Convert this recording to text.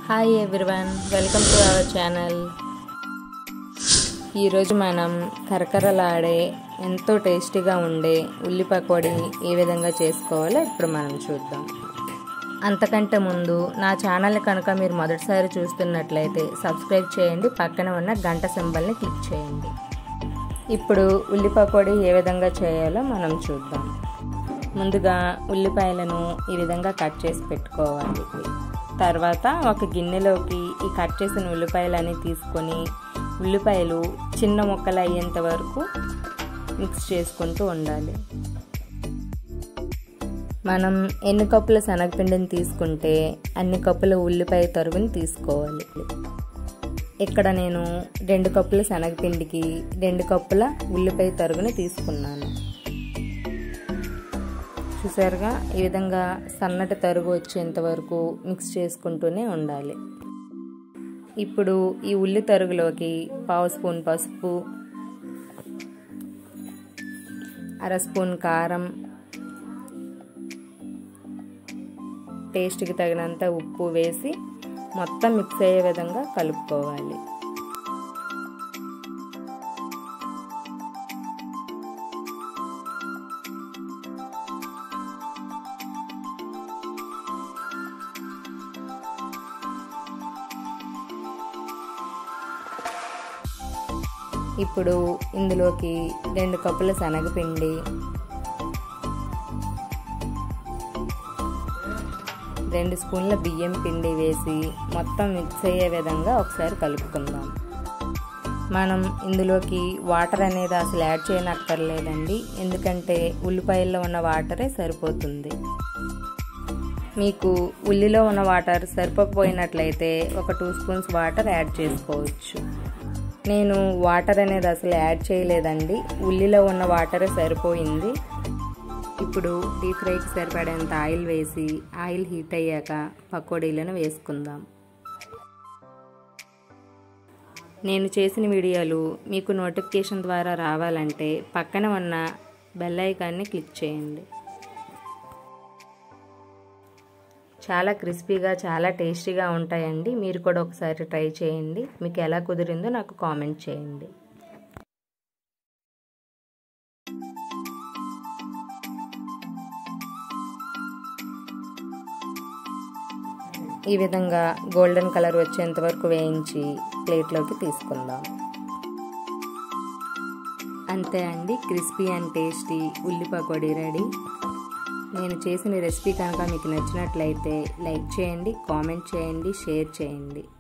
hi everyone welcome to our channel ఈరోజు మనం కరకరలాడే ఎంతో టేస్టీగా ఉండే ఉల్లి పకోడీ ఏ విధంగా చేసుకోవాలో ఇప్పుడు మనం చూద్దాం అంతకంటే ముందు నా ఛానల్ కనుక మీరు మొదటిసారి చూస్తున్నట్లయితే సబ్స్క్రైబ్ చేయండి పక్కన ఉన్న గంట సింబల్ని క్లిక్ చేయండి ఇప్పుడు ఉల్లి పకోడీ ఏ విధంగా చేయాలో మనం చూద్దాం ముందుగా ఉల్లిపాయలను ఈ విధంగా కట్ చేసి పెట్టుకోవాలి తర్వాత ఒక గిన్నెలోకి ఈ కట్ చేసిన ఉల్లిపాయలని తీసుకొని ఉల్లిపాయలు చిన్న ముక్కలు అయ్యేంత వరకు మిక్స్ చేసుకుంటూ ఉండాలి మనం ఎన్ని కప్పుల శనగపిండిని తీసుకుంటే అన్ని కప్పుల ఉల్లిపాయ తరుగుని తీసుకోవాలి ఇక్కడ నేను రెండు కప్పుల శనగపిండికి రెండు కప్పుల ఉల్లిపాయ తరుగుని తీసుకున్నాను చూసారుగా ఈ విధంగా సన్నటి తరుగు వచ్చేంత వరకు మిక్స్ చేసుకుంటూనే ఉండాలి ఇప్పుడు ఈ ఉల్లి తరుగులోకి పావు స్పూన్ పసుపు అర స్పూన్ కారం టేస్ట్కి తగినంత ఉప్పు వేసి మొత్తం మిక్స్ అయ్యే విధంగా కలుపుకోవాలి ఇప్పుడు ఇందులోకి రెండు కప్పుల శనగపిండి రెండు స్పూన్ల బియ్యం పిండి వేసి మొత్తం మిక్స్ అయ్యే విధంగా ఒకసారి కలుపుకుందాం మనం ఇందులోకి వాటర్ అనేది అసలు యాడ్ చేయనక్కర్లేదండి ఎందుకంటే ఉల్లిపాయల్లో ఉన్న వాటరే సరిపోతుంది మీకు ఉల్లిలో ఉన్న వాటర్ సరిపోకపోయినట్లయితే ఒక టూ స్పూన్స్ వాటర్ యాడ్ చేసుకోవచ్చు నేను వాటర్ అనేది అసలు యాడ్ చేయలేదండి ఉల్లిలో ఉన్న వాటరే సరిపోయింది ఇప్పుడు డీప్ ఫ్రైకి సరిపడేంత ఆయిల్ వేసి ఆయిల్ హీట్ అయ్యాక పకోడీలను వేసుకుందాం నేను చేసిన వీడియోలు మీకు నోటిఫికేషన్ ద్వారా రావాలంటే పక్కన ఉన్న బెల్ ఐకాన్ని క్లిక్ చేయండి చాలా క్రిస్పీగా చాలా టేస్టీగా ఉంటాయండి మీరు కూడా ఒకసారి ట్రై చేయండి మీకు ఎలా కుదిరిందో నాకు కామెంట్ చేయండి ఈ విధంగా గోల్డెన్ కలర్ వచ్చేంత వరకు వేయించి ప్లేట్లోకి తీసుకుందాం అంతే అండి క్రిస్పీ అండ్ టేస్టీ ఉల్లి పకోడీ రెడీ నేను చేసిన రెసిపీ కనుక మీకు నచ్చినట్లయితే లైక్ చేయండి కామెంట్ చేయండి షేర్ చేయండి